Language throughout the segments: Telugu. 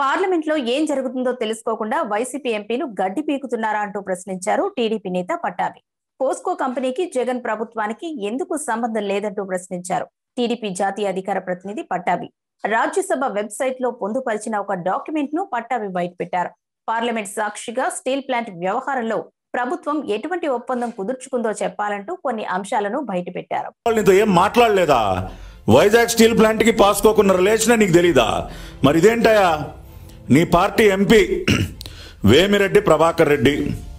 పార్లమెంట్ లో ఏం జరుగుతుందో తెలుసుకోకుండా వైసీపీ ఎంపీలు గడ్డి పీకుతున్నారా అంటూ ప్రశ్నించారు టీడీపీ నేత పట్టాభి పోస్కో కంపెనీకి జగన్ ప్రభుత్వానికి ఎందుకు సంబంధం లేదంటూ ప్రశ్నించారు టీడీపీ జాతీయ అధికార ప్రతినిధి పట్టాభి రాజ్యసభ వెబ్సైట్ లో పొందుపరిచిన ఒక డాక్యుమెంట్ ను పట్టాభి బయటపెట్టారు పార్లమెంట్ సాక్షిగా స్టీల్ ప్లాంట్ వ్యవహారంలో ప్రభుత్వం ఎటువంటి ఒప్పందం కుదుర్చుకుందో చెప్పాలంటూ కొన్ని అంశాలను బయటపెట్టారు వాళ్ళు నీతో ఏం మాట్లాడలేదా వైజాగ్ స్టీల్ ప్లాంట్ కి పాసుకోకున్న రిలేషన్ నీకు తెలీదా మరి ఇదేంటయా నీ పార్టీ ఎంపీ వేమిరెడ్డి ప్రభాకర్ రెడ్డి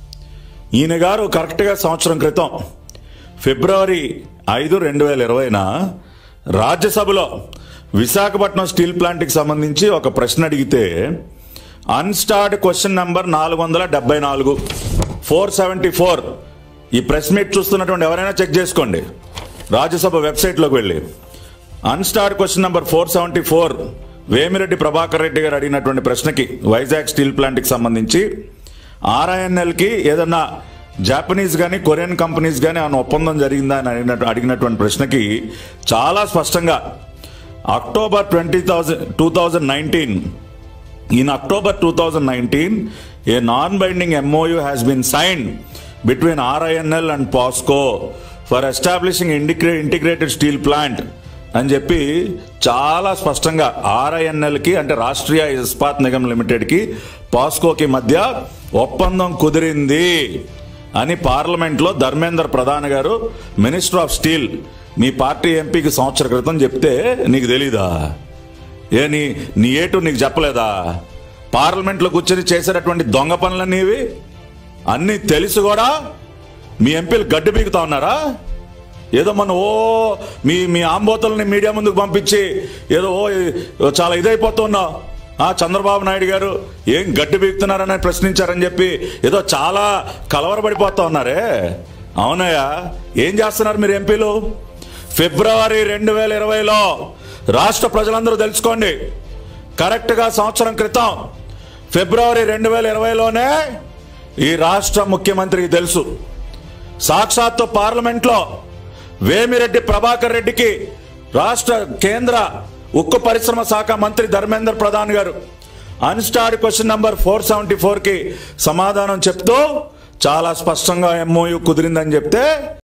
ఈయన గారు కరెక్ట్గా సంవత్సరం క్రితం ఫిబ్రవరి ఐదు రెండు వేల ఇరవైన రాజ్యసభలో విశాఖపట్నం స్టీల్ ప్లాంట్కి సంబంధించి ఒక ప్రశ్న అడిగితే అన్స్టార్డ్ క్వశ్చన్ నంబర్ నాలుగు వందల డెబ్బై నాలుగు ఫోర్ సెవెంటీ ఫోర్ ఈ ప్రెస్ మీట్ చూస్తున్నటువంటి ఎవరైనా చెక్ చేసుకోండి రాజ్యసభ వెబ్సైట్లోకి వెళ్ళి unstarred question number four seventy four Vemireddy Prabhakar Reddy గారు అడిగినటువంటి ప్రశ్నకి వైజాగ్ స్టీల్ ప్లాంట్కి సంబంధించి ఆర్ఐఎన్ఎల్కి ఏదన్నా జాపనీస్ కానీ కొరియన్ కంపెనీస్ కానీ ఏమైనా ఒప్పందం జరిగిందా అని అడిగినట్టు అడిగినటువంటి ప్రశ్నకి చాలా స్పష్టంగా October twenty thousand two thousand nineteen In October 2019, a non-binding MOU has been signed between RINL and POSCO for establishing integra- integrated steel plant అని చెప్పి చాలా స్పష్టంగా ఆర్ఐఎన్ఎల్కి అంటే రాష్ట్రీయ ఇస్పాత్ నిగమ్ లిమిటెడ్కి పాస్కోకి మధ్య ఒప్పందం కుదిరింది అని పార్లమెంట్లో ధర్మేందర్ ప్రధాన్ గారు మినిస్టర్ ఆఫ్ స్టీల్ మీ పార్టీ ఎంపీకి సంవత్సర క్రితం చెప్తే నీకు తెలీదా ఏ నీ నీ ఏటు నీకు చెప్పలేదా పార్లమెంట్లో కూర్చొని చేసేటటువంటి దొంగ పనులన్నీ ఇవి అన్నీ తెలిసి కూడా మీ ఎంపీలు గడ్డి పీకుతా ఉన్నారా ఏదో మనం ఓ మీ మీ ఆంబోతుల్ని మీడియా ముందుకు పంపించి ఏదో ఓ చాలా ఇదైపోతున్నావు ఆ చంద్రబాబు నాయుడు గారు ఏం గడ్డి పీకుతున్నారని ప్రశ్నించారని చెప్పి ఏదో చాలా కలవరపడిపోతా ఉన్నారే అవునయ్యా ఏం చేస్తున్నారు మీరు ఎంపీలు ఫిబ్రవరి రెండు వేల ఇరవైలో రాష్ట్ర ప్రజలందరూ తెలుసుకోండి కరెక్ట్గా సంవత్సరం క్రితం ఫిబ్రవరి రెండు వేల ఇరవైలోనే ఈ రాష్ట్ర ముఖ్యమంత్రికి తెలుసు సాక్షాత్తు పార్లమెంట్లో వేమిరెడ్డి ప్రభాకర్ రెడ్డికి రాష్ట్ర కేంద్ర ఉక్కు పరిశ్రమ శాఖ మంత్రి ధర్మేంద్ర ప్రధాన్ గారు unstarred question number four seventy four కి సమాధానం చెప్తూ చాలా స్పష్టంగా ఎంఓయు కుదిరిందని చెప్తే